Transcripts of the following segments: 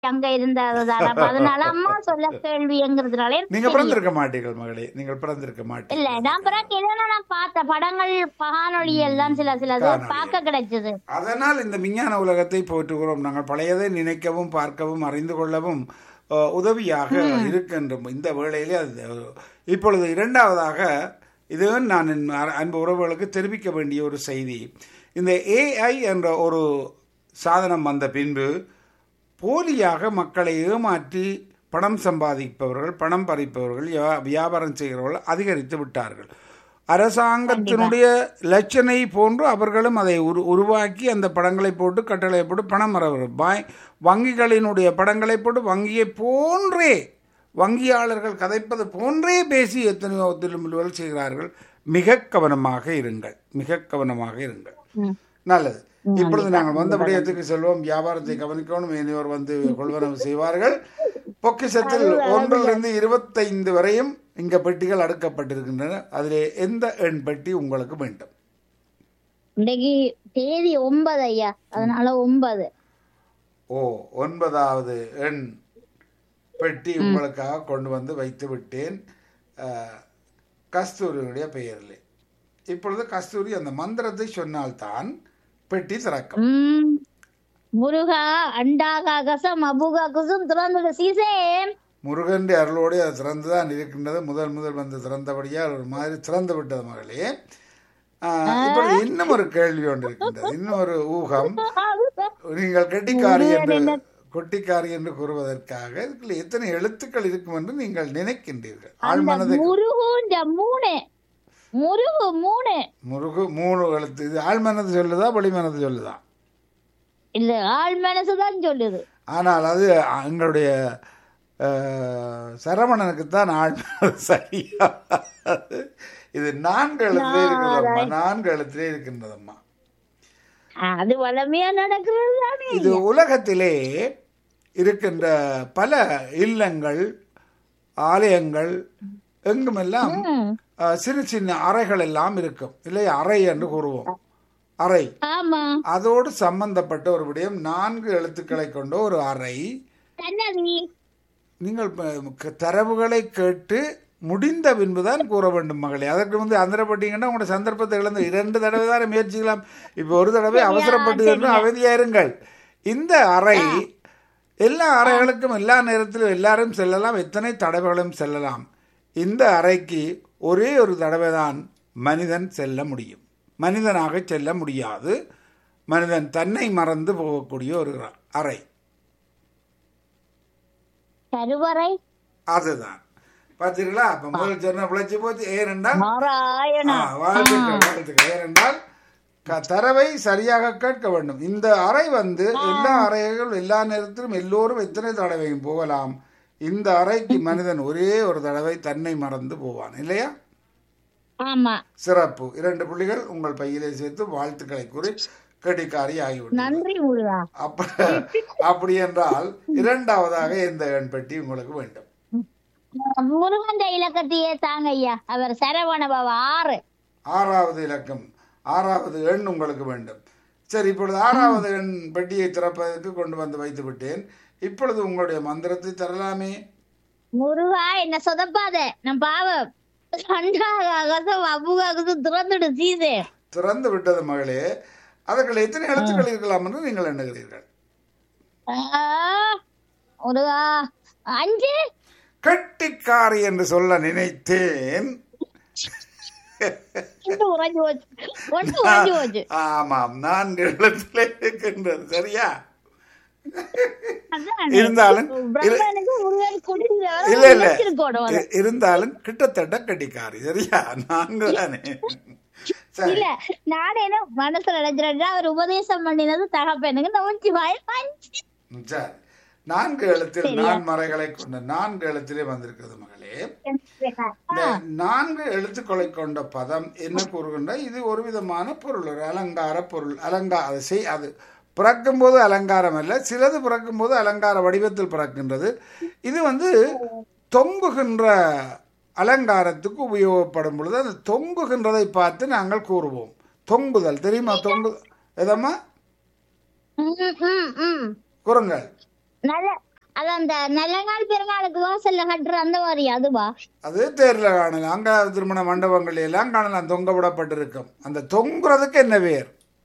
அங்க இருந்ததுதான் அப்ப அதனால அம்மா சொல்ல கேள்விங்கிறதுனால எனக்கு நீங்க தெரியும். பிறந்திருக்க மாட்டீர்கள் மகளே நீங்கள் பிறந்திருக்க இல்ல மாட்டீர்கள் நான் பிறகு ஏதோ நான் பார்த்த படங்கள் பகானொளி எல்லாம் சில சில இது காணொளி. பார்க்க கிடைச்சது அதனால் இந்த விஞ்ஞான உலகத்தை போற்றுகிறோம் நாங்கள் பழையதை நினைக்கவும் பார்க்கவும் அறிந்து கொள்ளவும் அஹ், உதவியாக இருக்கின்றோம் இந்த வேளையிலே அது இப்பொழுது இரண்டாவதாக இது நான் என் அ- அன்பு உறவுகளுக்கு தெரிவிக்க வேண்டிய ஒரு செய்தி இந்த ஏஐ என்ற ஒரு சாதனம் வந்த பின்பு போலியாக மக்களை ஏமாற்றி பணம் சம்பாதிப்பவர்கள் பணம் பறிப்பவர்கள் வியா- வியாபாரம் செய்கிறவர்கள் அதிகரித்து விட்டார்கள் அரசாங்கத்தினுடைய லட்சணை போன்று அவர்களும் அதை உரு உருவாக்கி அந்த படங்களை போட்டு கட்டளை போட்டு பணம் வரவர் பாய் வங்கிகளினுடைய படங்களை போட்டு வங்கியை போன்றே வங்கியாளர்கள் கதைப்பது போன்றே பேசி எத்தனையோ திரும்புகள் செய்கிறார்கள் மிக கவனமாக இருங்கள் மிக கவனமாக இருங்கள் ம். நல்லது இப்பொழுது நாங்கள் வந்த விடயத்துக்கு செல்வோம் வியாபாரத்தை கவனிக்கணும் இனியோர் வந்து கொள்வனவு செய்வார்கள் பொக்கிஷத்தில் ஒன்றிலிருந்து இருபத்தைந்து வரையும் இங்க பெட்டிகள் அடுக்கப்பட்டிருக்கின்றன அதிலே எந்த எண் பெட்டி உங்களுக்கு வேண்டும் இன்னைக்கு தேதி ஒன்பது ஐயா அதனால ஒன்பது ஓ ஒன்பதாவது எண் பெட்டி உங்களுக்காக கொண்டு வந்து வைத்து விட்டேன் அஹ், கஸ்தூரியுடைய பெயரிலே இப்பொழுது கஸ்தூரி அந்த மந்திரத்தை சொன்னால்தான் பெட்டி திறக்கும் உம் முருகா அண்டாகாகசம் அபுகாகசம் திறந்துடு சீசேம் முருகன் அருளோடு அது திறந்துதான் இருக்கின்றது முதல் முதல் வந்து திறந்தபடியால் ஒரு மாதிரி திறந்து விட்டது மகளே ஆஹ், இப்பொழுது இன்னும் ஒரு கேள்வி ஒன்று இருக்கின்றது இன்னும் ஒரு ஊகம் நீங்கள் கெட்டிக்காரி என்று கொட்டிக்காரி என்று கூறுவதற்காக இதுக்குள்ள எத்தனை எழுத்துக்கள் இருக்கும் என்று நீங்கள் நினைக்கின்றீர்கள் ஆழ்மனதை முருகுன்ற மூணு முருகு மூணு முருகு மூணு எழுத்து இது ஆழ்மனது சொல்லுதா வெளிமனது சொல்லுதா இல்ல ஆள் மனசுதான் சொல்லுது ஆனால் அது எங்களுடைய அஹ், சரவணனுக்கு தான் ஆழ்மனது சரியா இது நான்கு எழுத்திலே இருக்கிறதம்மா நான்கு எழுத்திலே இருக்கின்றதம்மா அது வளமையா நடக்கிறது தானே இது உலகத்திலே இருக்கின்ற பல இல்லங்கள் ஆலயங்கள் எங்குமெல்லாம் ம். அஹ், சின்ன சின்ன அறைகள் எல்லாம் இருக்கும் இல்லை அறை என்று கூறுவோம் அறை ஆமா அதோடு சம்பந்தப்பட்ட ஒரு விடயம் நான்கு எழுத்துக்களை கொண்ட ஒரு அறை தன்னதி நீங்கள் ப- க- தரவுகளை கேட்டு முடிந்த பின்புதான் கூற வேண்டும் மகளே அதற்கு வந்து அந்தரப்பட்டீங்கன்னா உங்களோட சந்தர்ப்பத்தை இழந்து இரண்டு தடவை தான் முயற்சிக்கலாம் இப்போ ஒரு தடவை அவசரப்பட்டு என்று அமைதியா இருங்கள் இந்த அறை எல்லா அறைகளுக்கும் எல்லா நேரத்திலும் எல்லாரும் செல்லலாம் எத்தனை தடவைகளும் செல்லலாம் இந்த அறைக்கு ஒரே ஒரு தடவை தான் மனிதன் செல்ல முடியும் மனிதனாக செல்ல முடியாது மனிதன் தன்னை மறந்து போகக்கூடிய ஒரு அறை கருவறை அதுதான் பார்த்தீங்களா அப்ப முதல் சொன்ன பிழைச்சு போச்சு ஏனென்றால் நாராயணா ஆ, வாழ்த்துக்கள் வாழ்த்துக்கள் ஏனென்றால் க- தரவை சரியாக கேட்க வேண்டும் இந்த அறை வந்து எல்லா அறைகள் எல்லா நேரத்திலும் எல்லோரும் எத்தனை தடவையும் போகலாம் இந்த அறைக்கு மனிதன் ஒரே ஒரு தடவை தன்னை மறந்து போவான் இல்லையா ஆமா சிறப்பு இரண்டு புள்ளிகள் உங்கள் பையிலே சேர்த்து வாழ்த்துக்களை கூறி கடிகாரி ஆகிவிடும் நன்றி முருகா அப்ப அப்படி என்றால் இரண்டாவதாக இந்த எண் பெட்டி உங்களுக்கு வேண்டும் முருகன் இலக்கத்தையே தாங்க ஐயா அவர் சரவண பவ ஆறு ஆறாவது இலக்கம் ஆறாவது எண் உங்களுக்கு வேண்டும் சரி இப்பொழுது ஆறாவது எண் பெட்டியை திறப்பதற்கு கொண்டு வந்து வைத்து விட்டேன் இப்பொழுது உங்களுடைய மந்திரத்தை தரலாமே முருகா என்ன சொதப்பாத நான் பாவம் அண்டாகாகசம் அபுகாகசம் திறந்துடு சீசே திறந்து விட்டது மகளே அதற்குள்ள எத்தனை எழுத்துக்கள் இருக்கலாம் என்று நீங்கள் எண்ணுகிறீர்கள் ஆ, முருகா அஞ்சு கட்டிக்காரி என்று சொல்ல நினைத்தேன் ஒன்று உறைஞ்சு போச்சு ஒன்று உறைஞ்சு போச்சு ஆமாம் நான்கு எழுத்திலே இருக்கின்றது சரியா அதானே. இருந்தாலும் பிரம்மனுக்கு முருகன் குடிக்கிறவர் இல்ல இல்ல வச்சிருக்கணும் அதை. இ- இருந்தாலும் கிட்டத்தட்ட கட்டிக்காரி சரியா நான்கு தானே சரி இல்ல நான் என்ன மனசுல நினைச்சிருந்தா அவர் உபதேசம் பண்ணினது தகப்பனுக்கு நோஞ்சி வாய் அஞ்சு ம், சரி நான்கு எழுத்தில் நான் மறைகளை கொண்ட நான்கு எழுத்திலே வந்திருக்கிறது மகளே இந்த நான்கு எழுத்துக்களை கொண்ட பதம் என்ன கூறுகின்ற இது ஒரு விதமான பொருள் ஒரு அலங்கார பொருள் அலங்கார அது செய் அது பிறக்கும்போது அலங்காரம் அல்ல சிலது பிறக்கும்போது அலங்கார வடிவத்தில் பிறக்கின்றது இது வந்து தொங்குகின்ற அலங்காரத்துக்கு உபயோகப்படும் பொழுது அந்த தொங்குகின்றதை பார்த்து நாங்கள் கூறுவோம் தொங்குதல் தெரியுமா தொங்கு எதம்மா ம், ம், ம். கூறுங்கள் நல்ல அது அந்த நல்ல நாள் பிறநாளுக்கு வாசல்ல கட்டுற அந்த மாதிரி அதுவா அது தேர்ல காணலாம் அங்க திருமண மண்டபங்கள் எல்லாம் காணலாம் தொங்க விடப்பட்டிருக்கும் அந்த தொங்குறதுக்கு என்ன பேர்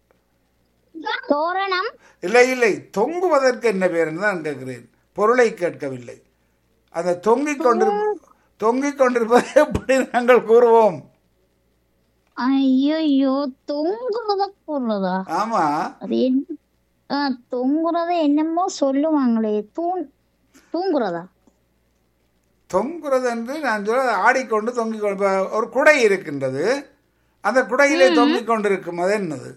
தோரணம் இல்லை இல்லை தொங்குவதற்கு என்ன பேர்னு தான் கேட்கிறேன் பொருளை கேட்கவில்லை அந்த தொங்கிக் கொண்டிருப்ப தொங்கிக் கொண்டிருப்பதை எப்படி நாங்கள் கூறுவோம் ஐயோ தொங்குறத கூடுறதா ஆமா அது என்ன ஆ, தொங்குறத என்னமோ சொல்லுவாங்களே தூண் தூங்குறதா தொங்குறது என்று நான் சொல்ல ஆடிக்கொண்டு தொங்கிக் கொண்டு இப்ப ஒரு குடை இருக்கின்றது அந்த குடையிலே தொங்கிக் கொண்டிருக்கும் அது என்னது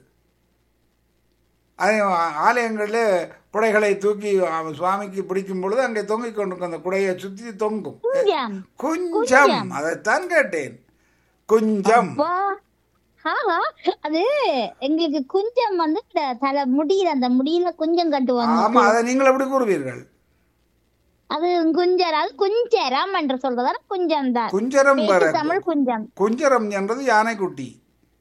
அது ஆலயங்களில் குடைகளை தூக்கி அவ- சுவாமிக்கு பிடிக்கும் பொழுது அங்கே தொங்கிக் கொண்டிருக்கும் அந்த குடையை சுற்றி தொங்கும் குஞ்சம் குஞ்சம் அதைத்தான் கேட்டேன் குஞ்சம் வா ஆஹா அது எங்களுக்கு குஞ்சம் வந்து இந்த தலை முடியில அந்த முடியில குஞ்சம் கட்டுவாங்க ஆமா அதை நீங்கள் எப்படி கூறுவீர்கள் அது குஞ்சர் அது குஞ்சரம் என்று சொல்றதால குஞ்சம் தான் குஞ்சரம் பேச்சு வர தமிழ் குஞ்சம் குஞ்சரம் என்றது யானைக்குட்டி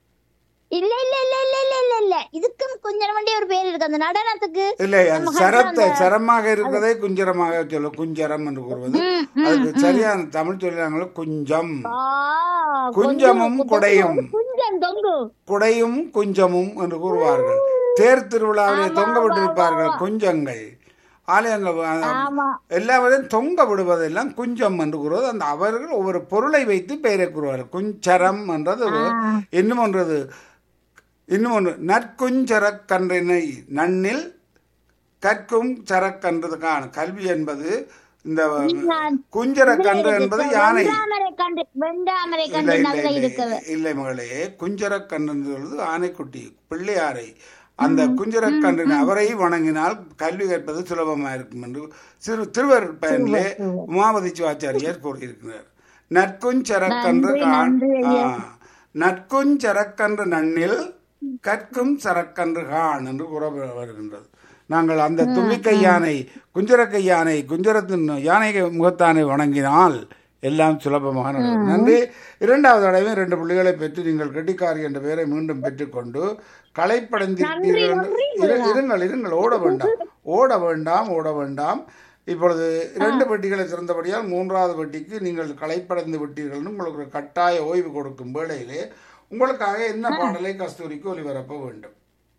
இல்ல இல்ல இல்ல இல்ல இல்ல இல்ல இல்ல இதுக்கும் குஞ்சரம் வேண்டிய ஒரு பேர் இருக்கு அந்த நடனத்துக்கு இல்லை அது நம்ம சரத்தை அந்த- சரமாக இருப்பதை குஞ்சரமாக சொல்லும் குஞ்சரம் என்று கூறுவது ம், ம், அதுக்கு சரியான தமிழ் சொல்லுறாங்களோ குஞ்சம் ஆ, குஞ்சமும் கொஞ்சம் குடையும். குஞ்சம் தொங்கு குடையும் குஞ்சமும் என்று கூறுவார்கள் தேர் திருவிழாவிலே தொங்க விட்டிருப்பார்கள் குஞ்சங்கள் ஆலயங்கள் அ- ஆமா எல்லாவரையும் தொங்க விடுவதெல்லாம் குஞ்சம் என்று கூறுவது அந்த அவர்கள் ஒவ்வொரு பொருளை வைத்து பெயரை கூறுவார்கள் குஞ்சரம் என்றது ஒரு- ஆ. இன்னும் ஒன்றது இன்னும் ஒன்று நற்குஞ்சரக்கன்றினை நன்னில் கற்கும் சரக்கன்றது காண கல்வி என்பது இந்த குஞ்சரக்கன்று என்பது யானை வெண்டாமரை கண்டு வெண்டாமரை இல்லை கண்டு இல்லை நல்ல இல்லை இருக்குது இல்லை மகளே குஞ்சரக்கன்றுன்றது ஆனைக்குட்டி பிள்ளையாரை அந்த குஞ்சரக்கன்றின் அவரை வணங்கினால் கல்வி கற்பது சுலபமாக இருக்கும் என்று சிறு திருவர் பயனிலே உமாபதி சிவாச்சாரியார் கூறியிருக்கிறார் நற்குஞ்சரக்கன்று நன்றி, காண் நன்றி ஐயா. ஆ. நற்குஞ்சரக்கன்று நன்னில் கற்கும் சரக்கன்று கான் என்று கூற வருகின்றது நாங்கள் அந்த தும்பிக்கை யானை குஞ்சரக்கை யானை குஞ்சரத்தின் யானை முகத்தானை வணங்கினால் எல்லாம் சுலபமாக நடக்கும் நன்றி இரண்டாவது தடவை ரெண்டு புள்ளிகளை பெற்று நீங்கள் கெட்டிக்காரி என்ற பெயரை மீண்டும் பெற்றுக்கொண்டு களைப்படைந்திருப்பீர்கள் என்று இரு- இருங்கள் இருங்கள் ஓட வேண்டாம் ஓட வேண்டாம் ஓட வேண்டாம் இப்பொழுது இரண்டு பெட்டிகளை திறந்தபடியால் மூன்றாவது பெட்டிக்கு நீங்கள் களைப்படைந்து விட்டீர்கள் என்று உங்களுக்கு ஒரு கட்டாய ஓய்வு கொடுக்கும் வேளையிலே உங்களுக்காக என்ன பாடலை கஸ்தூரிக்கு ஒலிபரப்ப வேண்டும்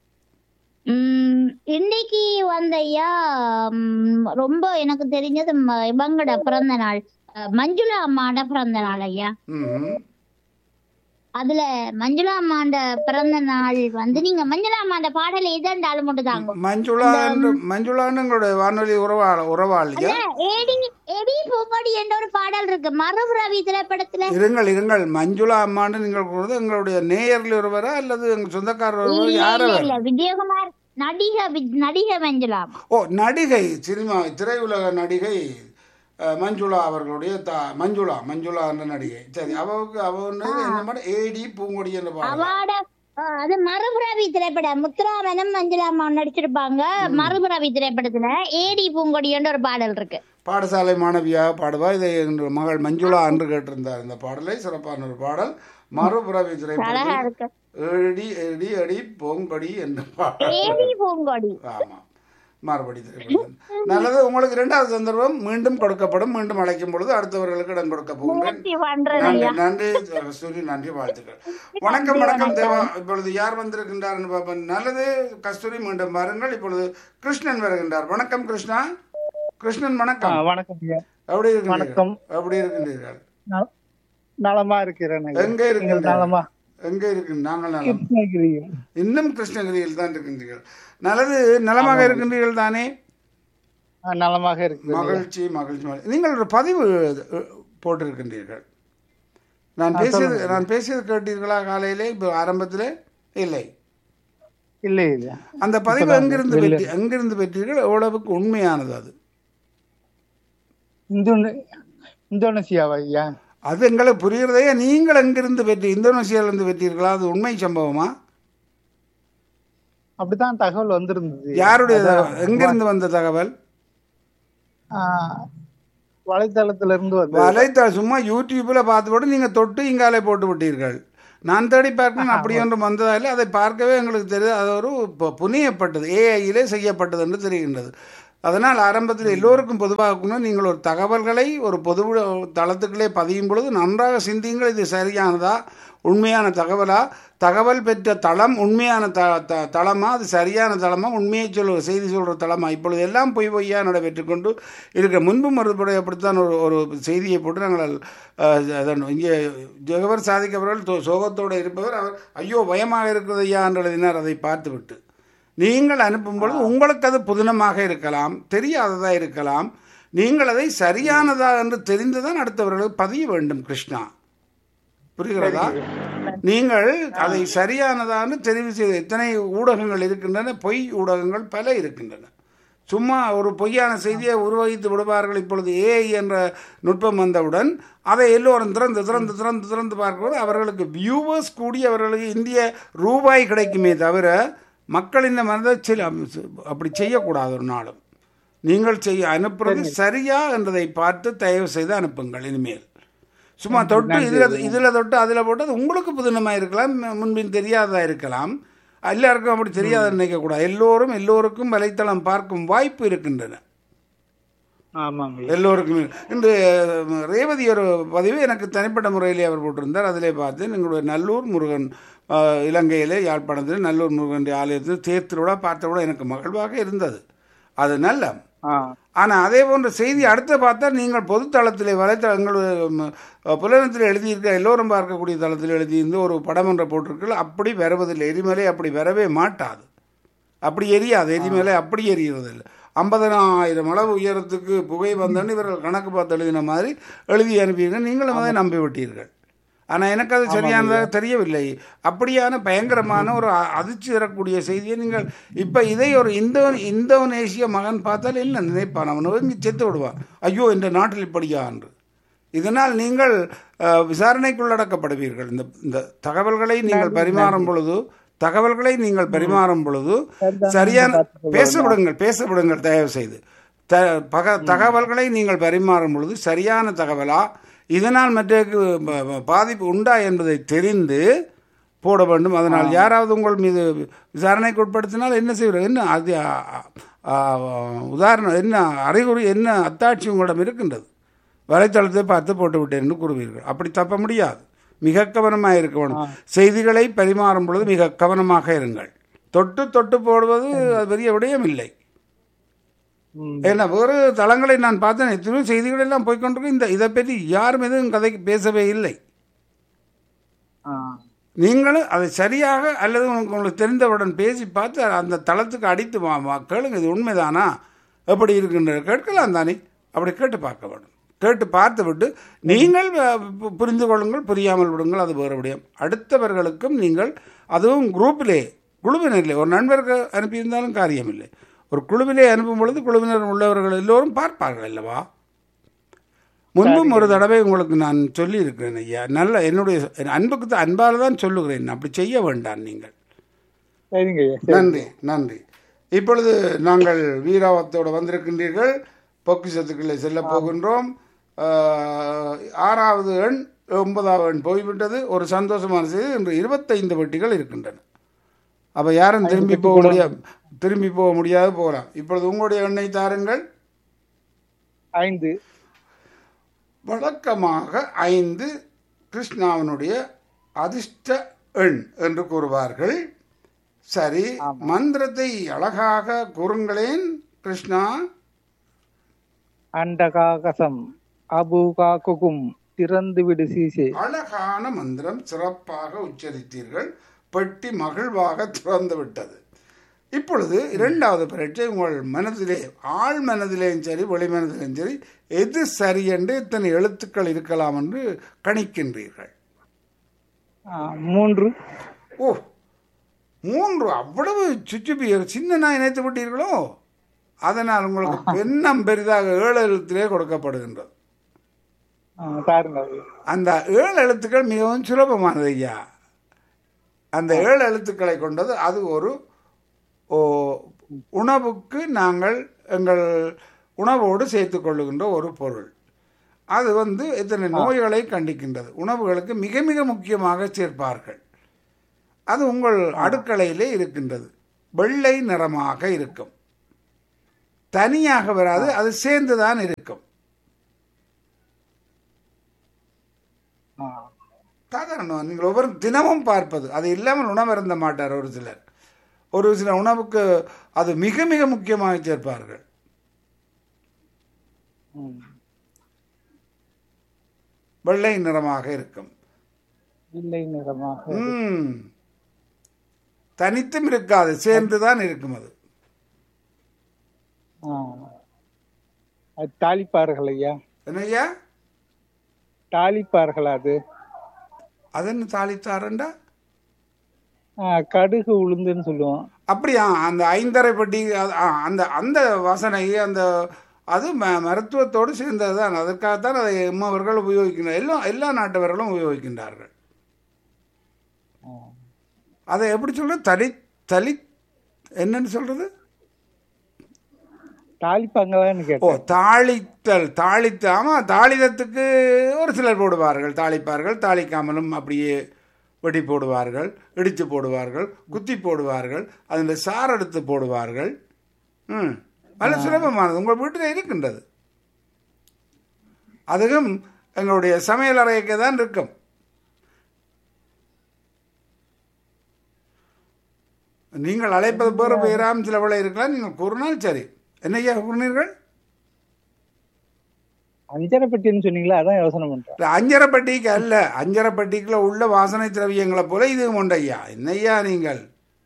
உம் இன்னைக்கு வந்த ஐயா உம், ரொம்ப எனக்கு தெரிஞ்சது ம- இவங்கட பிறந்த நாள் அஹ், மஞ்சுளா அம்மாட பிறந்த நாள் ஐயா ம்ஹும். அதுல மஞ்சுளா அம்மாண்ட பிறந்த நாள் வந்து நீங்க மஞ்சுளா அம்மாண்ட பாடல எதாண்டாலும் மட்டும் தாங்க மஞ்சுளா என்று மஞ்சுளான்னு உங்களுடைய வானொலி உறவா உறவாளியா ஏடி எடி பூங்கொடி என்ற ஒரு பாடல் இருக்கு மறுபுறவி திரைப்படத்துல இருங்கள் இருங்கள் மஞ்சுளா அம்மான்னு நீங்கள் கூறுவது எங்களுடைய நேயரில் ஒருவரா அல்லது எங்கள் சொந்தக்காரர் ஒருவர் இல்ல, யார் இல்ல, அவர் இல்ல விஜயகுமார் நடிகை வி- நடிகை மஞ்சுளா ஓ நடிகை சினிமா திரையுலக நடிகை அஹ், மஞ்சுளா அவர்களுடைய தா மஞ்சுளா மஞ்சுளா என்ற நடிகை சரி அவருக்கு அவ வந்து என்ன பாடம் ஏடி பூங்கொடி என்ற பாடல் அவார்ட அஹ், அது மறுபுறவி திரைப்படம் முத்துராமனும் மஞ்சுளா அம்மா நடிச்சிருப்பாங்க மறுபுறவி திரைப்படத்துல ஏடி பூங்கொடி என்ற ஒரு பாடல் இருக்கு பாடசாலை மாணவியாக பாடுவா இதை எங்கள் மகள் மஞ்சுளா என்று கேட்டிருந்தார் இந்த பாடலை சிறப்பான ஒரு பாடல் மறுபுறவி அழகா திரைப்படத்தில் இருக்கு ஏடி ஏடி அடி பொங்கடி என்ற பாடல் ஏடி பூங்கொடி ஆமா மறுபடி திரைப்படம் நல்லது உங்களுக்கு இரண்டாவது சந்தர்ப்பம் மீண்டும் கொடுக்கப்படும் மீண்டும் அழைக்கும் பொழுது அடுத்தவர்களுக்கு இடம் கொடுக்க போகின்றேன் முயற்சி பண்றது நன்றி ஐயா நன்றி கஸ்தூரி நன்றி வாழ்த்துக்கள் வணக்கம் வணக்கம் தேவா இப்பொழுது யார் வந்திருக்கின்றார் பார்ப்போம் நல்லது கஸ்தூரி மீண்டும் பாருங்கள் இப்பொழுது கிருஷ்ணன் வருகின்றார் வணக்கம் கிருஷ்ணா கிருஷ்ணன் ஆ, வணக்கம் வணக்கம் ஐயா எப்படி இருக்கின்றீர்கள் வணக்கம். எப்படி இருக்கின்றீர்கள் நல- நலமா இருக்கிறேன் ஐயா. எங்க நீங்கள் இருக்கின்றீர்கள் நலமா எங்க இருக்கு நாங்கள் நலம் கிருஷ்ணகிரியில் இன்னும் கிருஷ்ணகிரியில் தான் இருக்கின்றீர்கள் நல்லது நலமாக இருக்கின்றீர்கள் தானே ஆ, நலமாக இருக்கிறேன் மகிழ்ச்சி மகிழ்ச்சி மகிழ்ச்சி. நீங்கள் ஒரு பதிவு அஹ், போட்டிருக்கின்றீர்கள் நான் பேசியது நான் பேசியது கேட்டீர்களா காலையிலே இப்போ ஆரம்பத்திலே இல்லை இல்லை இல்ல அந்த பதிவு எங்கிருந்து பெற்றி எங்கிருந்து பெற்றீர்கள் எவ்வளவுக்கு உண்மையானது அது இந்தோனே இந்தோனேசியாவா ஐயா அது எங்களுக்கு புரிகிறதே நீங்கள் எங்கிருந்து பெற்று இந்தோனேசியாவிலிருந்து பெற்றீர்களா அது உண்மை சம்பவமா அப்படித்தான் தகவல் வந்திருந்தது யாருடைய தகவல்? எங்கிருந்து வந்த தகவல் ஆ, வலைத்தளத்துல இருந்து வந்து வலைத்தள சும்மா யூடியூப்ல பார்த்துவிட்டு நீங்க தொட்டு இங்காலே போட்டு விட்டீர்கள் நான் தேடி பார்க்கணும் அப்படி ஒன்றும் வந்ததால் அதை பார்க்கவே எங்களுக்கு தெரியுது அது ஒரு பு- புனியப்பட்டது ஏஐயிலே செய்யப்பட்டது என்று தெரிகின்றது அதனால் ஆரம்பத்தில் எல்லோருக்கும் பொதுவாக நீங்கள் ஒரு தகவல்களை ஒரு பொது தளத்துக்களே பதியும் பொழுது நன்றாக சிந்தியுங்கள் இது சரியானதா உண்மையான தகவலா தகவல் பெற்ற தளம் உண்மையான த த தளமா அது சரியான தளமா உண்மையை சொல்ல செய்தி சொல்கிற தளமா இப்பொழுது எல்லாம் பொய் பொய்யா நடைபெற்று கொண்டு இருக்க முன்பும் மறுபடி அப்படித்தான் ஒரு ஒரு செய்தியை போட்டு நாங்கள் அஹ், அதன் இங்கே ஜெகவர் சாதிக் அவர்கள் தோ- சோகத்தோடு இருப்பவர் அவர் ஐயோ பயமாக இருக்கிறது ஐயா என்று எழுதினார் அதை பார்த்துவிட்டு நீங்கள் அனுப்பும் பொழுது உங்களுக்கு அது புதினமாக இருக்கலாம் தெரியாததா இருக்கலாம் நீங்கள் அதை சரியானதா என்று தெரிந்துதான் அடுத்தவர்களுக்கு பதிய வேண்டும் கிருஷ்ணா புரிகிறதா நீங்கள் அதை சரியானதான்னு தெரிவு செய்த எத்தனை ஊடகங்கள் இருக்கின்றன பொய் ஊடகங்கள் பல இருக்கின்றன சும்மா ஒரு பொய்யான செய்தியை உருவகித்து விடுவார்கள் இப்பொழுது ஏஐ என்ற நுட்பம் வந்தவுடன் அதை எல்லோரும் திறந்து திறந்து திறந்து திறந்து பார்க்கும்போது அவர்களுக்கு வியூவர்ஸ் கூடி அவர்களுக்கு இந்திய ரூபாய் கிடைக்குமே தவிர மக்களின் மனதை சில அப்படி செய்யக்கூடாது ஒரு நாளும் நீங்கள் செய்ய அனுப்புறது சரியா என்றதை பார்த்து தயவு செய்து அனுப்புங்கள் இனிமேல் சும்மா தொட்டு இதுல இதுல தொட்டு அதுல போட்டு அது உங்களுக்கு புதினமா இருக்கலாம் முன்பின் தெரியாததா இருக்கலாம் எல்லாருக்கும் அப்படி தெரியாத நினைக்க கூடாது எல்லோரும் எல்லோருக்கும் வலைத்தளம் பார்க்கும் வாய்ப்பு இருக்கின்றன ஆமாங்க எல்லோருக்கும் இன்று அஹ், ரேவதி ஒரு பதிவு எனக்கு தனிப்பட்ட முறையிலே அவர் போட்டிருந்தார் அதிலே பார்த்து எங்களுடைய நல்லூர் முருகன் அஹ், இலங்கையிலே யாழ்ப்பாணத்தில் நல்லூர் முருகன் ஆலயத்தில் தேர்த்திலோட பார்த்தவுடன் எனக்கு மகிழ்வாக இருந்தது அது நல்ல ஆ ஆனால் அதே போன்ற செய்தி அடுத்து பார்த்தா நீங்கள் பொது தளத்திலே வலைத்தளங்கள் புலனத்தில் எழுதியிருக்க எல்லோரும் பார்க்கக்கூடிய தளத்தில் எழுதியிருந்து ஒரு படம் என்ற போட்டிருக்கீர்கள் அப்படி வருவதில்லை எரிமலை அப்படி வரவே மாட்டாது அப்படி எரியாது எரிமலை அப்படி எரியறதில்லை ஐம்பதனாயிரம் அளவு உயரத்துக்கு புகை வந்தோன்னு இவர்கள் கணக்கு பார்த்து எழுதின மாதிரி எழுதி அனுப்பியிருக்க நீங்களும் அதை நம்பிவிட்டீர்கள் ஆனால் எனக்கு அது சரியானதாக தெரியவில்லை அப்படியான பயங்கரமான ஒரு அ- அதிர்ச்சி தரக்கூடிய செய்தியை நீங்கள் இப்போ இதை ஒரு இந்தோ இந்தோனேசிய மகன் பார்த்தால் என்ன நினைப்பான் அவன் ஒதுங்கி செத்து விடுவான் ஐயோ இந்த நாட்டில் இப்படியா என்று இதனால் நீங்கள் அஹ், விசாரணைக்குள்ளடக்கப்படுவீர்கள் இந்த இந்த தகவல்களை நீங்கள் பரிமாறும் பொழுது தகவல்களை நீங்கள் பரிமாறும் பொழுது சரியான பேச விடுங்கள் பேச விடுங்கள் தயவு செய்து த பக தகவல்களை நீங்கள் பரிமாறும் பொழுது சரியான தகவலா இதனால் மற்றக்கு ப- ப- பாதிப்பு உண்டா என்பதை தெரிந்து போட வேண்டும் அதனால் யாராவது உங்கள் மீது விசாரணைக்கு உட்படுத்தினால் என்ன செய்வது என்ன அது அ, அ, உதாரணம் என்ன அறிகுறி என்ன அத்தாட்சி உங்களிடம் இருக்கின்றது வலைத்தளத்தை பார்த்து போட்டு விட்டேன் என்று கூறுவீர்கள் அப்படி தப்ப முடியாது மிக கவனமாக இருக்க வேண்டும் செய்திகளை பரிமாறும் பொழுது மிக கவனமாக இருங்கள் தொட்டு தொட்டு போடுவது அது பெரிய விடயம் இல்லை ம். ஏன்னா வேறு தளங்களை நான் பார்த்தேன் எத்தனையோ செய்திகள் எல்லாம் போய்க்கொண்டிருக்கும் இந்த இதை பற்றி யாரும் எதுவும் கதைக்கு பேசவே இல்லை ஆ நீங்களும் அதை சரியாக அல்லது உங்களுக்கு உங்களுக்கு தெரிந்தவுடன் பேசி பார்த்து அந்த தளத்துக்கு அடித்து வா வா கேளுங்க இது உண்மைதானா எப்படி இருக்கின்ற கேட்கலாம் தானே அப்படி கேட்டு பார்க்க வேண்டும் கேட்டு பார்த்து விட்டு நீங்கள் அஹ், பு- புரிந்து கொள்ளுங்கள் புரியாமல் விடுங்கள் அது வேறு விடயம் அடுத்தவர்களுக்கும் நீங்கள் அதுவும் குரூப்பிலே குழுவினரிலே ஒரு நண்பருக்கு அனுப்பியிருந்தாலும் காரியமில்லை ஒரு குழுவிலே அனுப்பும் பொழுது குழுவினர் உள்ளவர்கள் எல்லோரும் பார்ப்பார்கள் அல்லவா முன்பும் ஒரு தடவை உங்களுக்கு நான் சொல்லி இருக்கிறேன் ஐயா நல்ல என்னுடைய என் அன்புக்கு தான் அன்பால் தான் சொல்லுகிறேன் அப்படி செய்ய வேண்டாம் நீங்கள் சரிங்க ஐயா சரி. நன்றி நன்றி இப்பொழுது நாங்கள் வீராவத்தோடு வந்திருக்கின்றீர்கள் பொக்கிஷத்துக்குள்ளே செல்ல போகின்றோம் ஆஹ், ஆறாவது எண் ஒன்பதாவது எண் போய்விட்டது ஒரு சந்தோஷமான செய்தி இன்று இருபத்தைந்து வெட்டிகள் இருக்கின்றன அப்போ யாரும் திரும்பி போக முடியாது திரும்பி போக முடியாது போகலாம் இப்பொழுது உங்களுடைய எண்ணை தாருங்கள் ஐந்து வழக்கமாக ஐந்து கிருஷ்ணாவினுடைய அதிர்ஷ்ட எண் என்று கூறுவார்கள் சரி மந்திரத்தை அழகாக கூறுங்களேன் கிருஷ்ணா அண்டகாகசம் அபுகாக்குகும் திறந்து விடு சீசே அழகான மந்திரம் சிறப்பாக உச்சரித்தீர்கள் பெட்டி மகிழ்வாக திறந்து விட்டது இப்பொழுது இரண்டாவது பரீட்சை உங்கள் மனதிலே ஆழ் மனதிலேயும் சரி வெளி மனதிலேயும் சரி எது சரி என்று இத்தனை எழுத்துக்கள் இருக்கலாம் என்று கணிக்கின்றீர்கள் ஆ, மூன்று ஓ மூன்று அவ்வளவு சுச்சுப்பியர் சின்ன நாய் இணைத்து விட்டீர்களோ அதனால் உங்களுக்கு பெண்ணம் பெரிதாக ஏழு எழுத்திலே கொடுக்கப்படுகின்றது ஆ, தாருங்க ஐயா. அந்த ஏழு எழுத்துக்கள் மிகவும் சுலபமானது ஐயா அந்த ஏழு எழுத்துக்களை கொண்டது அது ஒரு ஓ, உணவுக்கு நாங்கள் எங்கள் உணவோடு சேர்த்துக் கொள்ளுகின்ற ஒரு பொருள் அது வந்து இத்தனை நோய்களை கண்டிக்கின்றது உணவுகளுக்கு மிக மிக முக்கியமாக சேர்ப்பார்கள் அது உங்கள் அடுக்கலையிலே இருக்கின்றது வெள்ளை நிறமாக இருக்கும் தனியாக வராது அது சேர்ந்து தான் இருக்கும் ஆ, சாதாரணம் நீங்கள் ஒவ்வொரு தினமும் பார்ப்பது அது இல்லாமல் உணவு அருந்த மாட்டார் ஒரு சிலர் ஒரு சில உணவுக்கு அது மிக மிக முக்கியமாக சேர்ப்பார்கள் ம். வெள்ளை நிறமாக இருக்கும் வெள்ளை நிறமாக ம் தனித்தும் இருக்காது சேர்ந்து தான் இருக்கும் அது ஆ. அது தாளிப்பார்கள் ஐயா என்னய்யா தாளிப்பார்கள் அது அதன்னு தாளித்தாரண்டா ஆ, கடுகு உளுந்துன்னு சொல்லுவோம் அப்படியா அந்த ஐந்தரை பட்டி அது- ஆ, அந்த அந்த வாசனை அந்த அது ம மருத்துவத்தோடு சேர்ந்தது தான் அதற்காகத்தான் அதை எம்மவர்கள் உபயோகிக்கின்ற எல்லா எல்லா நாட்டவர்களும் உபயோகிக்கின்றார்கள் ஆ. அதை எப்படி சொல்றது தலி தலி என்னன்னு சொல்றது தாளிப்பாங்களான்னு ஓ கேட்டேன் தாளித்தல் தாளித்த ஆமாம் தாளிதத்துக்கு ஒரு சிலர் போடுவார்கள் தாளிப்பார்கள் தாளிக்காமலும் அப்படியே வெட்டி போடுவார்கள் இடித்து போடுவார்கள் குத்தி போடுவார்கள் அதில் சாறு எடுத்து போடுவார்கள் ம் நல்ல சுலபமானது உங்கள் வீட்டில் இருக்கின்றது அதுவும் எங்களுடைய சமையல் அறைக்கு தான் இருக்கும் நீங்கள் அழைப்பது பேர் பெயராம் சில விலை இருக்கலாம் நீங்கள் கூறினால் சரி என்னையா கூறினீர்கள் அஞ்சரைப்பட்டின்னு சொன்னீங்களா அதான் யோசனை பண்றேன் இல்ல, அஞ்சரைப்பட்டிக்கு அல்ல அஞ்சரைப்பட்டிக்குள்ள உள்ள வாசனை திரவியங்களை போல இது உண்டையா என்னையா நீங்கள்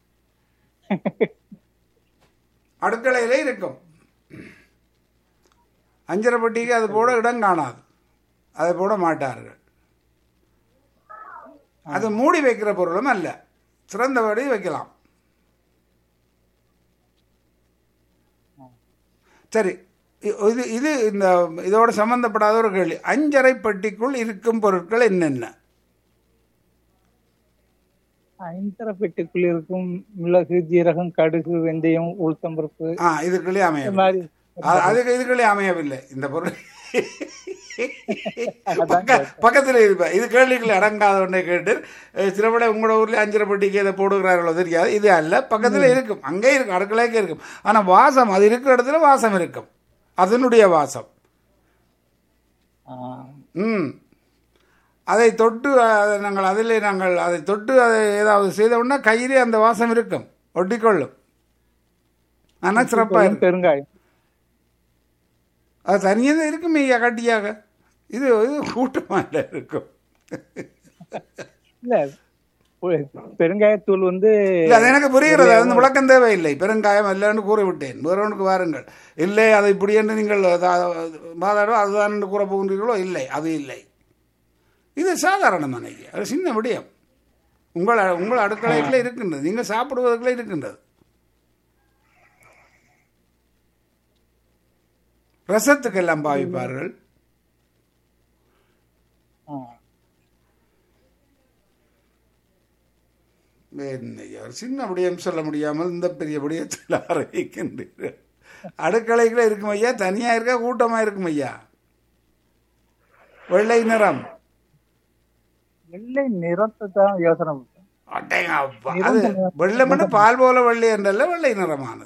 அடுக்கலையிலே இருக்கும் அஞ்சரைப்பட்டிக்கு அது போட இடம் காணாது அதை போட மாட்டார்கள் அது மூடி வைக்கிற பொருளும் அல்ல சிறந்தபடி வைக்கலாம் சரி இ- இது இது இந்த இதோட சம்பந்தப்படாத ஒரு கேள்வி அஞ்சரை பெட்டிக்குள் இருக்கும் பொருட்கள் என்னென்ன அஞ்சரைப்பெட்டிக்குள்ள இருக்கும் மிளகு ஜீரகம் கடுகு வெந்தயம் உளுத்தம்பருப்பு ஆ இதுக்குள்ளே இந்த அமைய மாதிரி அதுக்கு இதுக்குள்ளே அமையவில்லை இந்த பொருள் பக்க பக்கத்தில் இருப்பேன் இது கேள்விகள் அடங்காத ஒன்றை கேட்டு அஹ், சில விட உங்களோட ஊர்ல அஞ்சரை பெட்டிக்கு இதை போடுகிறார்களோ தெரியாது இது அல்ல பக்கத்தில் இருக்கும் அங்கே இருக்கும் அடுக்கலைக்கே இருக்கும் ஆனால் வாசம் அது இருக்கிற இடத்துல வாசம் இருக்கும் அதனுடைய வாசம் ஆ, ம் அதை தொட்டு அதை நாங்கள் அதில் நாங்கள் அதை தொட்டு அதை ஏதாவது செய்தோம்னா கையிலே அந்த வாசம் இருக்கும் ஒட்டிக்கொள்ளும் ஆனால் சிறப்பாக இருக்கும் பெருங்காயம் அது தனியாக தான் இருக்கும் ஐயா கட்டியாக இது இது கூட்டமாக இருக்கும் இல்ல பெ- பெருங்காயத்தூள் வந்து இல்லை அது எனக்கு புரிகிறது அது வந்து விளக்கம் தேவையில்லை பெருங்காயம் இல்லைன்னு கூறிவிட்டேன் வேறொன்றுக்கு வாருங்கள் இல்லை அது இப்படி என்று நீங்கள் மாதாடோ அதுதான் என்று கூற போகின்றீர்களோ இல்லை அது இல்லை இது சாதாரணமான ஐயா அது சின்ன விடயம் உங்கள் உங்கள் அடுக்கலைக்குள்ளே இருக்கின்றது நீங்கள் சாப்பிடுவதற்குள்ளே இருக்கின்றது ரசத்துக்கெல்லாம் பாவிப்பார்கள் ஆ, என்னய்யா, ஒரு சின்ன விடயம் சொல்ல முடியாமல் இந்த பெரிய விடயத்தில் ஆரம்பிக்கின்றீர்கள் அடுக்கலைக்குள்ள இருக்கும் ஐயா தனியா இருக்கா கூட்டமா இருக்கும் ஐயா வெள்ளை நிறம் வெள்ளை நிறத்தை தான் யோசனை பண்றேன் அடேங்க அப்பா. அது வெள்ளை பால் போல வெள்ளை என்றல்ல வெள்ளை நிறமானது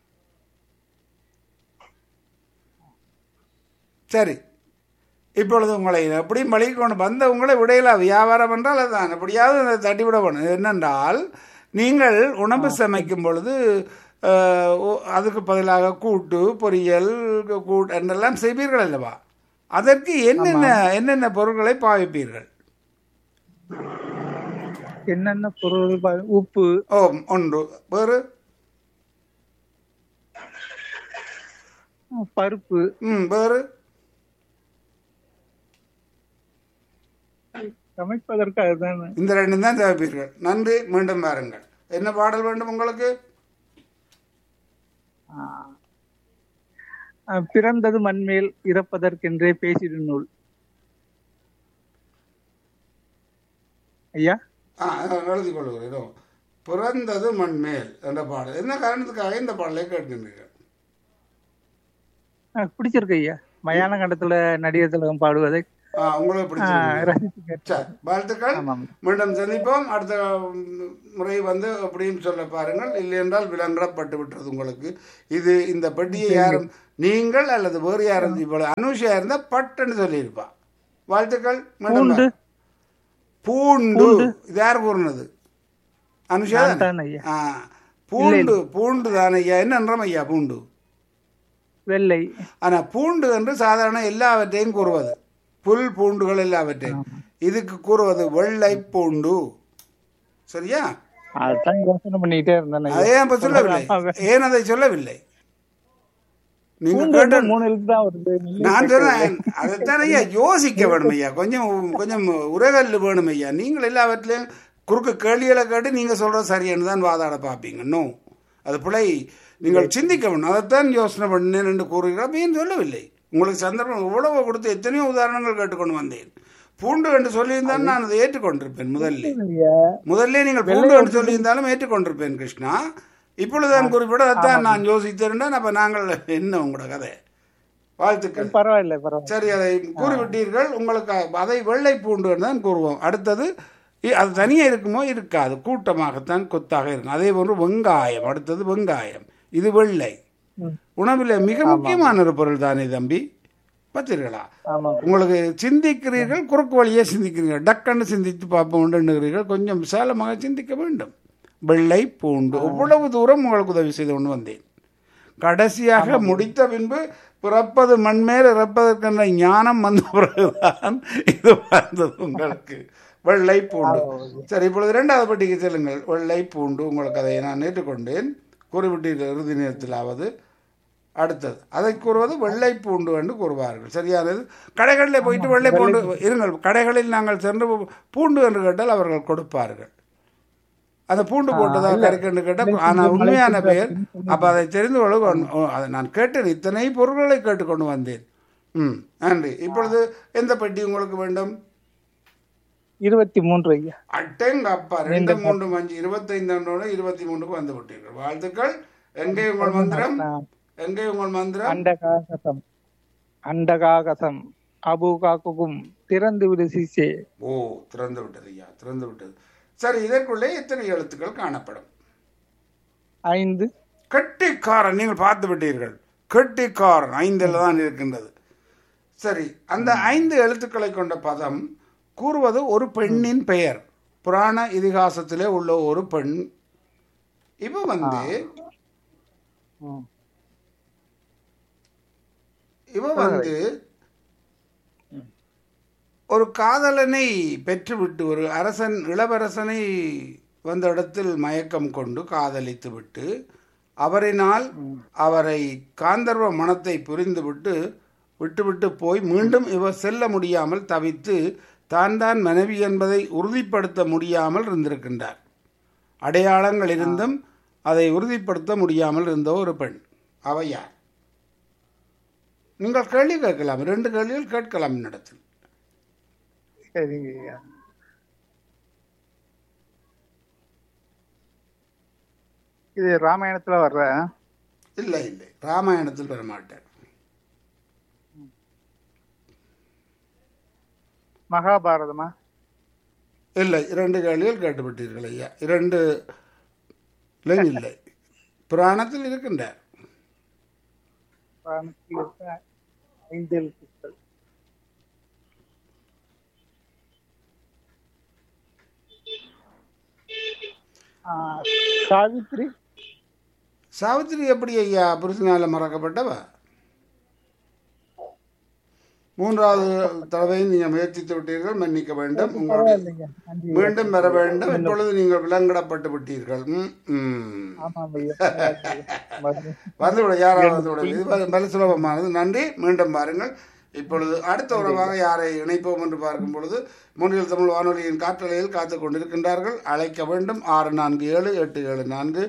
சரி இப்பொழுது உங்களை எப்படியும் வழிக்கு கொண்டு வந்த உங்களை விடையில வியாபாரம் என்றால் அதுதான் எப்படியாவது அதை தட்டிவிட வேணும் என்னென்றால் நீங்கள் உணவு சமைக்கும் பொழுது அஹ், ஓ- அதுக்கு பதிலாக கூட்டு பொரியல் கூட்டு என்றெல்லாம் செய்வீர்கள் அல்லவா அதற்கு என்னென்ன என்னென்ன பொருட்களை பாவிப்பீர்கள் என்னென்ன பொருள் பா- உப்பு ஓ ஒன்று வேறு பருப்பு ம் வேறு சமைப்பதற்கு அதுதான் இந்த ரெண்டும் தான் தேவைப்பீர்கள் நன்றி மீண்டும் பாருங்கள் என்ன பாடல் வேண்டும் உங்களுக்கு ஆ. ஆ, பிறந்தது மண்மேல் இறப்பதற்கென்றே பேசிடும் நூல் ஐயா ஆ எழுதி கொள்கிறேன் இதோ. பிறந்தது மண்மேல் என்ற பாடல் என்ன காரணத்துக்காக இந்த பாடலை கேட்கின்றீர்கள் ஆ, பிடிச்சிருக்கு ஐயா மயான கண்டத்துல நடிகர் திலகம் பாடுவதை ஆ, உங்களுக்கு பிடிச்சிருக்கு ரசித்து கேட்டேன் சரி வாழ்த்துக்கள் ஆமாம் மீண்டும் சந்திப்போம் அடுத்த ம், முறை வந்து அப்படின்னு சொல்ல பாருங்கள் இல்லை என்றால் விலங்கிடப்பட்டு விட்டுறது உங்களுக்கு இது இந்த பெட்டியை யாரும் நீங்கள் அல்லது வேறு யாரும் இவ்வளவு அனுஷியா இருந்தா பட்டுன்னு சொல்லியிருப்பா வாழ்த்துக்கள் மீண்டும் பூண்டு வா. பூண்டு இது யார் கூறினது அனுஷா நான் தானே? தான் ஐயா ஆ பூண்டு பூண்டு தானே ஐயா என்னன்றம் ஐயா பூண்டு வெள்ளை ஆனா பூண்டு என்று சாதாரண எல்லாவற்றையும் கூறுவது புல் பூண்டுகள் எல்லாவற்றையும் இதுக்கு கூறுவது வெள்ளை பூண்டு சரியா அதான் யோசனை பண்ணிட்டே இருந்தேன் ஐயா. அதே அப்ப சொல்லவில்லை ஏன் அதை சொல்லவில்லை நீங்க பூண்டு கேட்ட வந்து மூணு எழுத்து தான் வருது நீங்க நான் சொன்னேன் அதைத்தான் ஐயா யோசிக்க வேணும் ஐயா கொஞ்சம் கொஞ்சம் உரகல் வேணும் ஐயா நீங்கள் எல்லாவற்றிலையும் குறுக்கு கேள்விகளை கேட்டு நீங்க சொல்றது சரியானு தான் வாதாட பார்ப்பீங்க நோ அது பிழை நீங்கள் சிந்திக்க வேணும் அதைத்தான் யோசனை பண்ணேன் என்று கூறுகிறோம் அப்படின்னு சொல்லவில்லை உங்களுக்கு சந்தர்ப்பம் இவ்வளவு கொடுத்து எத்தனையோ உதாரணங்கள் கேட்டுக்கொண்டு வந்தேன் பூண்டு என்று சொல்லியிருந்தால் நான் அதை ஏற்றுக்கொண்டிருப்பேன் முதல்ல ஐயா முதல்ல நீங்கள் பூண்டு என்று சொல்லியிருந்தாலும் ஏற்றுக்கொண்டிருப்பேன் கிருஷ்ணா இப்பொழுதுதான் குறிப்பிட அதைத்தான் நான் யோசித்திருந்தேன் அப்ப நாங்கள் என்ன உங்களோட கதை வாழ்த்துக்கள் பரவாயில்ல பரவாயில்ல சரி அதை கூறிவிட்டீர்கள் உங்களுக்கு அதை வெள்ளை பூண்டு தான் கூறுவோம் அடுத்தது இ- அது தனியாக இருக்குமோ இருக்காது கூட்டமாகத்தான் கொத்தாக இருக்கும் அதே போன்று வெங்காயம் அடுத்தது வெங்காயம் இது வெள்ளை ம். உணவில் மிக முக்கியமான ஒரு பொருள் தானே தம்பி பார்த்தீர்களா ஆமா உங்களுக்கு சிந்திக்கிறீர்கள் குறுக்கு வழியே சிந்திக்கிறீர்கள் டக்குன்னு சிந்தித்து பார்ப்போம் எண்ணுகிறீர்கள் கொஞ்சம் விசாலமாக சிந்திக்க வேண்டும் வெள்ளை பூண்டு இவ்வளவு தூரம் உங்களுக்கு உதவி செய்து கொண்டு வந்தேன் கடைசியாக முடித்த பின்பு பிறப்பது மண்மேல் இறப்பதற்கென்ற ஞானம் வந்த பிறகுதான் இது வந்தது உங்களுக்கு வெள்ளை பூண்டு சரி இப்பொழுது இரண்டாவது பட்டிக்கு செல்லுங்கள் வெள்ளை பூண்டு உங்களுக்கு அதை நான் ஏற்றுக்கொண்டேன் குறிப்பிட்ட இறுதி நேரத்திலாவது அடுத்தது அதை கூறுவது வெள்ளை பூண்டு என்று கூறுவார்கள் சரியானது கடைகளில் போயிட்டு வெள்ளை பூண்டு இருங்கள் கடைகளில் நாங்கள் சென்று பூண்டு என்று கேட்டால் அவர்கள் கொடுப்பார்கள் அந்த பூண்டு போட்டதா கரைக்கண்டு கேட்டால் ஆனால் உண்மையான பெயர் அப்போ அதை தெரிந்து கொள்ள கொண்டு- ஓ, அதை நான் கேட்டேன் இத்தனை பொருட்களை கேட்டுக்கொண்டு வந்தேன் ம் நன்றி இப்பொழுது எந்த பெட்டி உங்களுக்கு வேண்டும் இருபத்தி மூன்று ஐயா அட்டெங்க அப்பா ரெண்டு மூன்று அஞ்சு இருபத்தைந்து ஆண்டோட இருபத்தி மூணுக்கு வந்து விட்டீர்கள் வாழ்த்துக்கள் எங்கே உங்கள் மந்திரம் எங்கே உங்கள் மந்திரம் அண்டகாகசம் அண்டகாகசம் அபுகாக்குக்கும் திறந்து விடு சிசே ஓ திறந்து விட்டது ஐயா திறந்து விட்டது சரி இதற்குள்ளே எத்தனை எழுத்துக்கள் காணப்படும் ஐந்து கெட்டிக்காரன் நீங்கள் பார்த்து விட்டீர்கள் கெட்டிக்காரன் ஐந்தில் தான் இருக்கின்றது சரி அந்த ஐந்து எழுத்துக்களை கொண்ட பதம் கூறுவது ஒரு பெண்ணின் பெயர் புராண இதிகாசத்திலே உள்ள ஒரு பெண் இவ வந்து ம். இவ வந்து ஒரு காதலனை பெற்றுவிட்டு ஒரு அரசன் இளவரசனை வந்த இடத்தில் மயக்கம் கொண்டு காதலித்து விட்டு அவரினால் அவரை காந்தர்வ மனத்தை புரிந்துவிட்டு விட்டுவிட்டு போய் மீண்டும் இவர் செல்ல முடியாமல் தவித்து தான் தான் மனைவி என்பதை உறுதிப்படுத்த முடியாமல் இருந்திருக்கின்றார் அடையாளங்கள் இருந்தும் அதை உறுதிப்படுத்த முடியாமல் இருந்த ஒரு பெண் அவ யார் நீங்கள் கேள்வி கேட்கலாம் ரெண்டு கேள்விகள் கேட்கலாம் என்னிடத்தில் சரிங்க ஐயா இது ராமாயணத்துல வர்ற இல்லை இல்லை ராமாயணத்தில் வர மாட்டேன் மகாபாரதமா இல்லை இரண்டு கேள்விகள் கேட்டுவிட்டீர்கள் ஐயா இரண்டு இல்லை இல்லை புராணத்தில் இருக்கின்ற புராணத்தில் இருக்க ஐந்து எழுத்துக்கள் ஆ, சாவித்ரி சாவித்திரி எப்படி ஐயா புருஷனால மறக்கப்பட்டவ மூன்றாவது தடவையும் நீங்கள் முயற்சித்து விட்டீர்கள் மன்னிக்க வேண்டும் உங்களுடைய இல்லைங்க நன்றி மீண்டும் வர வேண்டும் இப்பொழுது நீங்கள் விலங்கிடப்பட்டு விட்டீர்கள் ம், ம். ஆமாம் ஐயா மறுபடியும் வந்துவிட யாராவது வந்துவிட இது பல- பல சுலபமானது நன்றி மீண்டும் பாருங்கள் இப்பொழுது அடுத்த உறவாக யாரை இணைப்போம் என்று பார்க்கும் பொழுது மூன்றில் தமிழ் வானொலியின் காற்றலையில் காத்து கொண்டிருக்கின்றார்கள் அழைக்க வேண்டும் ஆறு நான்கு ஏழு எட்டு ஏழு நான்கு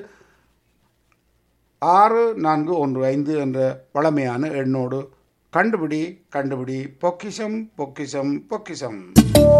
ஆறு நான்கு ஒன்று ஐந்து என்ற வளமையான எண்ணோடு கண்டுபிடி கண்டுபிடி பொக்கிஷம் பொக்கிஷம் பொக்கிஷம்